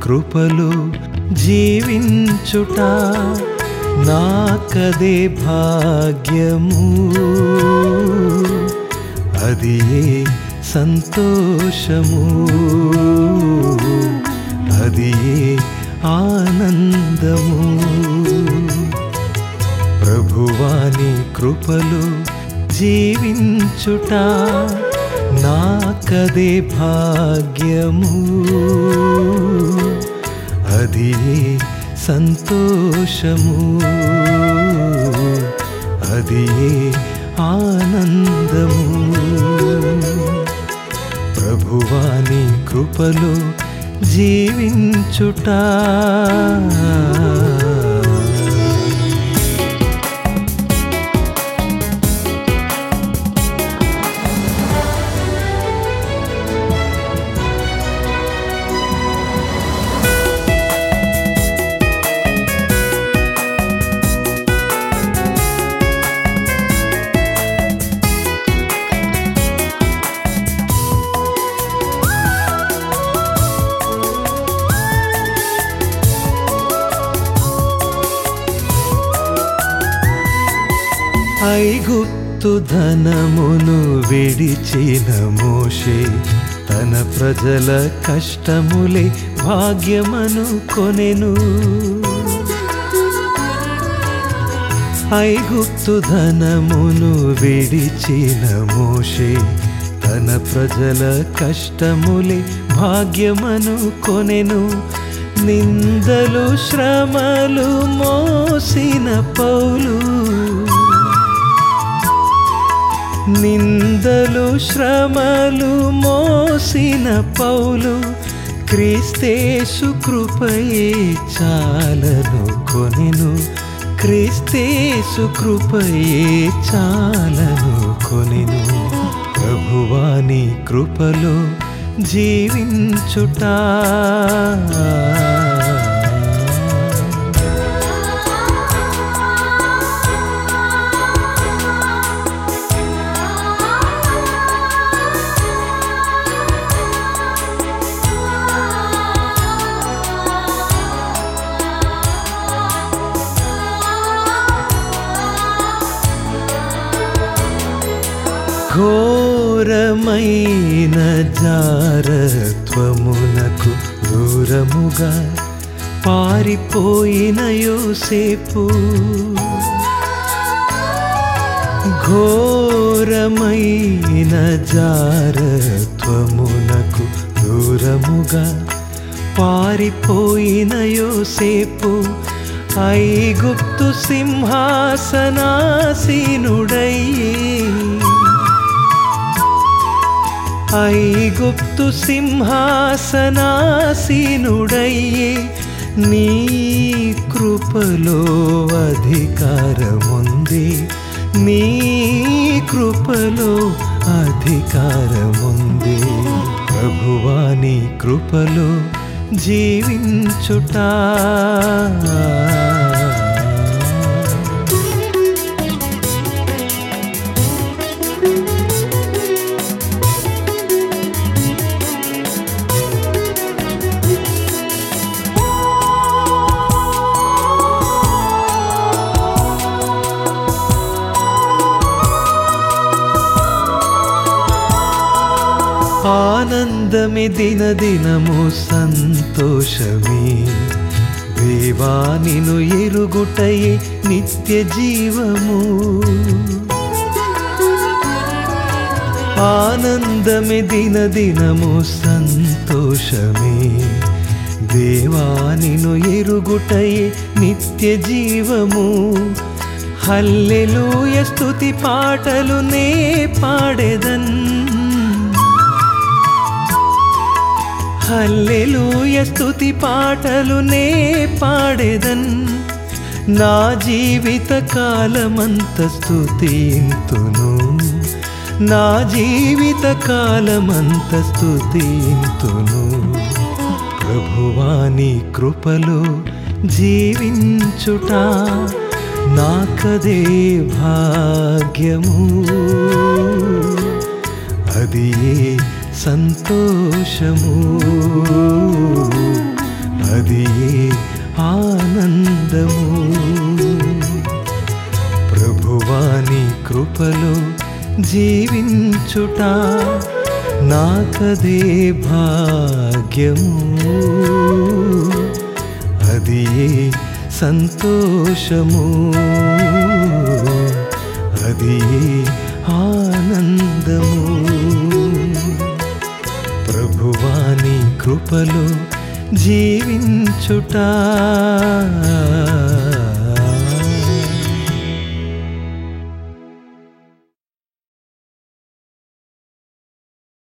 కృపలో జీవించుట నాకదే భాగ్యము అది ఏ సంతోషము అది ఏ ఆనందము ప్రభువాని కృపలో జీవించుట నాకదే భాగ్యము అది ఏ సంతోషము అది ఏ ఆనందము ప్రభువాని కృపలో జీవించుట ఐగుప్తు ధనమును విడిచిన మోషే తన ప్రజల కష్టములే భాగ్యమను కొనెను ఐగుప్తు ధనమును విడిచిన మోషే తన ప్రజల కష్టములే భాగ్యమను కొనెను నిందలు శ్రమలు మోసిన పౌలు నిందలు శ్రమలు మోసిన పౌలు క్రీస్తేసు కృపయే చాలను కొనెను క్రీస్తేసు కృపయే చాలను కొనెను ప్రభువాని కృపలో జీవించుట ఘోరమైన జారత్వమునకు దూరముగా పారిపోయిన యోసేపు ఘోరమైన జారత్వమునకు దూరముగా పారిపోయిన యోసేపు ఐగుప్తు సింహాసనాసీనుడయ్యే ఐగుప్తు సింహాసనాసీనుడయ్యే నీ కృపలో అధికారముంది నీ కృపలో అధికారముంది ప్రభువాని కృపలో జీవించుట ఆనందమే దినదినము సంతోషమే దేవా నిను ఎరుగుటయే నిత్య జీవము ఆనందమే దినదినము సంతోషమే దేవా నిను ఎరుగుటయే నిత్య జీవము హల్లెలూయ స్తుతి పాటలు నే పాడెదన్ హల్లెలూయ స్తుతి పాటలు నే పాడెదన్ నా జీవిత కాలమంత స్తుతింతును నా జీవిత కాలమంత స్తుతింతును ప్రభువాని కృపలో జీవించుట నాకదే భాగ్యము అది ఏ సంతోషము అది ఆనందము ప్రభువాని కృపలో జీవించుట నాకదే భాగ్యము అది సంతోషము అది ఆనందము ప్రభువాని కృపలో జీవించుట